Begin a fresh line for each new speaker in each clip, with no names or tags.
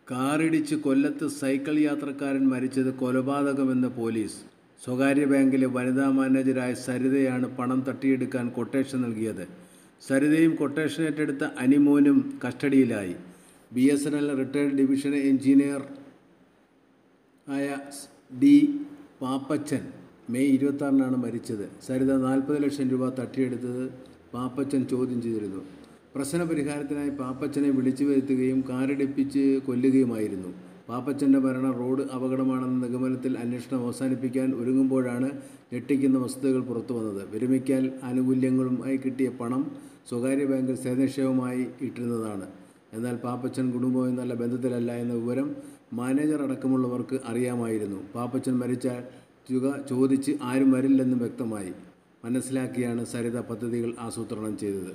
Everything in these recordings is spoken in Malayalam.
കാറിടിച്ച് കൊല്ലത്ത് സൈക്കിൾ യാത്രക്കാരൻ മരിച്ചത് കൊലപാതകമെന്ന് പോലീസ് സ്വകാര്യ ബാങ്കിലെ വനിതാ മാനേജരായ സരിതയാണ് പണം തട്ടിയെടുക്കാൻ കൊട്ടേഷൻ നൽകിയത് സരിതയും കൊട്ടേഷൻ ഏറ്റെടുത്ത അനിമോനും കസ്റ്റഡിയിലായി B S N L retired division engineer ആയ ഡി പാപ്പച്ചൻ മെയ് ഇരുപത്താറിനാണ് മരിച്ചത് സരിത നാൽപ്പത് ലക്ഷം രൂപ തട്ടിയെടുത്തത് പാപ്പച്ചൻ ചോദ്യം ചെയ്തിരുന്നു പ്രശ്ന പരിഹാരത്തിനായി പാപ്പച്ചനെ വിളിച്ചു വരുത്തുകയും കാറിടിപ്പിച്ച് കൊല്ലുകയുമായിരുന്നു പാപ്പച്ചൻ്റെ മരണം റോഡ് അപകടമാണെന്ന നിഗമനത്തിൽ അന്വേഷണം അവസാനിപ്പിക്കാൻ ഒരുങ്ങുമ്പോഴാണ് ഞെട്ടിക്കുന്ന വസ്തുതകൾ പുറത്തു വന്നത് വിരമിക്കൽ ആനുകൂല്യങ്ങളുമായി കിട്ടിയ പണം സ്വകാര്യ ബാങ്കിൽ സ്ഥിരനിക്ഷേപമായി ഇട്ടിരുന്നതാണ് എന്നാൽ പാപ്പച്ചൻ കുടുംബവും നല്ല ബന്ധത്തിലല്ല എന്ന വിവരം മാനേജർ അടക്കമുള്ളവർക്ക് അറിയാമായിരുന്നു പാപ്പച്ചൻ മരിച്ച തുക ചോദിച്ച് ആരും വരില്ലെന്നും വ്യക്തമായി മനസ്സിലാക്കിയാണ് സരിത പദ്ധതികൾ ആസൂത്രണം ചെയ്തത്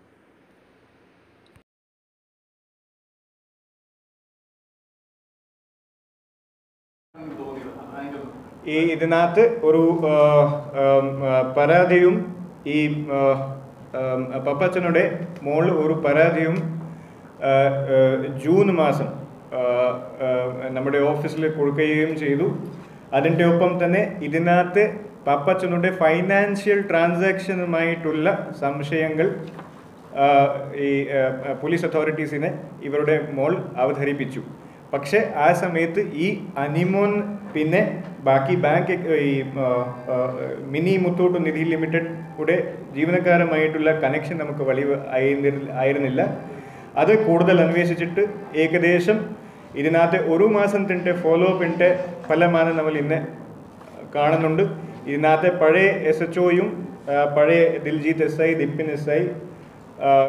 ഈ ഇതിനകത്ത് ഒരു ആ, ആം, ആ, പരാതിയും ഈ ആ, ആം, പപ്പച്ചനുടെ മോൾ ഒരു പരാതിയും ആ, ആ, ജൂൺ മാസം ആ, ആ, നമ്മുടെ ഓഫീസിൽ കൊടുക്കുകയും ചെയ്തു അതിൻ്റെ ഒപ്പം തന്നെ ഇതിനകത്ത് പപ്പച്ചനുടെ ഫൈനാൻഷ്യൽ ട്രാൻസാക്ഷനുമായിട്ടുള്ള സംശയങ്ങൾ ആ, ഈ ആ, പോലീസ് അതോറിറ്റീസിനെ ഇവരുടെ മോൾ അവതരിപ്പിച്ചു പക്ഷെ ആ സമയത്ത് ഈ അനിമോൻ പിന്നെ ബാക്കി ബാങ്ക് ഈ ആ, ആ, മിനി മുത്തൂട്ട് നിധി ലിമിറ്റഡ് കൂടെ ജീവനക്കാരുമായിട്ടുള്ള കണക്ഷൻ നമുക്ക് വലിയ ആയിരുന്നില്ല ആയിരുന്നില്ല അത് കൂടുതൽ അന്വേഷിച്ചിട്ട് ഏകദേശം ഇതിനകത്ത് ഒരു മാസത്തിൻ്റെ ഫോളോ അപ്പിൻ്റെ ഫലമാണ് നമ്മൾ ഇന്ന് കാണുന്നുണ്ട് ഇതിനകത്തെ പഴയ എസ് എച്ച് ഒയും പഴയ Diljith S I Dipin S I